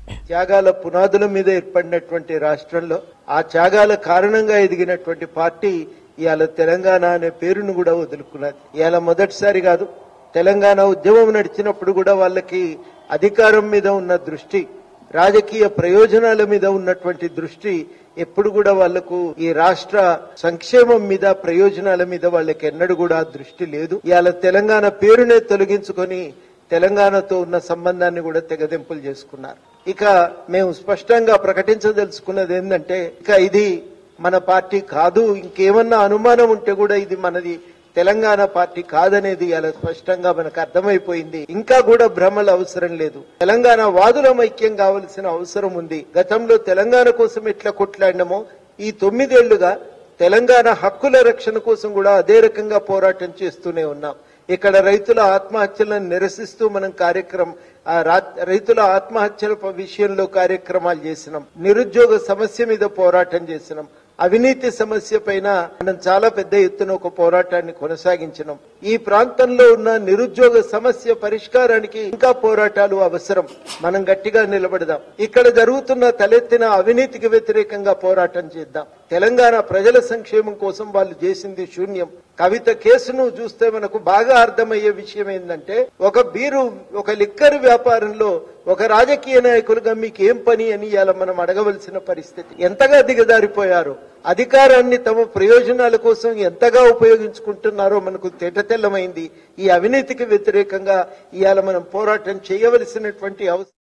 త్యాగాల పునాదుల మీద ఏర్పడినటువంటి రాష్ట్రంలో ఆ త్యాగాల కారణంగా ఎదిగినటువంటి పార్టీ ఇవాళ తెలంగాణ అనే పేరును కూడా వదులుకున్నది ఇవాళ మొదటిసారి కాదు తెలంగాణ ఉద్యమం నడిచినప్పుడు కూడా వాళ్ళకి అధికారం మీద ఉన్న దృష్టి రాజకీయ ప్రయోజనాల మీద ఉన్నటువంటి దృష్టి ఎప్పుడు కూడా వాళ్లకు ఈ రాష్ట్ర సంక్షేమం మీద ప్రయోజనాల మీద వాళ్ళకి ఎన్నడూ కూడా దృష్టి లేదు ఇవాళ తెలంగాణ పేరునే తొలగించుకొని తెలంగాణతో ఉన్న సంబంధాన్ని కూడా తెగదెంపులు చేసుకున్నారు ఇక మేము స్పష్టంగా ప్రకటించదలుచుకున్నది ఏంటంటే ఇక ఇది మన పార్టీ కాదు ఇంకేమన్నా అనుమానం ఉంటే కూడా ఇది మనది తెలంగాణ పార్టీ కాదనేది అలా స్పష్టంగా మనకు అర్థమైపోయింది ఇంకా కూడా భ్రమలు అవసరం లేదు తెలంగాణ వాదులం ఐక్యం కావలసిన అవసరం ఉంది గతంలో తెలంగాణ కోసం ఎట్లా కొట్లాడినామో ఈ తొమ్మిదేళ్లుగా తెలంగాణ హక్కుల రక్షణ కోసం కూడా అదే రకంగా పోరాటం చేస్తూనే ఉన్నాం ఇక్కడ రైతుల ఆత్మహత్యలను నిరసిస్తూ మనం కార్యక్రమం ఆ రా- రైతుల ఆత్మహత్యల ప- విషయంలో కార్యక్రమాలు చేసినాం నిరుద్యోగ సమస్య మీద పోరాటం చేసినాం అవినీతి సమస్య పైన మనం చాలా పెద్ద ఎత్తున ఒక పోరాటాన్ని కొనసాగించినాం ఈ ప్రాంతంలో ఉన్న నిరుద్యోగ సమస్య పరిష్కారానికి ఇంకా పోరాటాలు అవసరం మనం గట్టిగా నిలబడదాం ఇక్కడ జరుగుతున్న తలెత్తిన అవినీతికి వ్యతిరేకంగా పోరాటం చేద్దాం తెలంగాణ ప్రజల సంక్షేమం కోసం వాళ్ళు చేసింది శూన్యం కవిత కేసును చూస్తే మనకు బాగా అర్థమయ్యే విషయం ఏంటంటే ఒక బీరు ఒక లిక్కర్ వ్యాపారంలో ఒక రాజకీయ నాయకులుగా మీకు ఏం పని అని ఇవాళ మనం అడగవలసిన పరిస్థితి ఎంతగా దిగజారిపోయారు అధికారాన్ని తమ ప్రయోజనాల కోసం ఎంతగా ఉపయోగించుకుంటున్నారో మనకు తేటతెల్లమైంది ఈ అవినీతికి వ్యతిరేకంగా ఇవాళ మనం పోరాటం చేయవలసినటువంటి అవసరం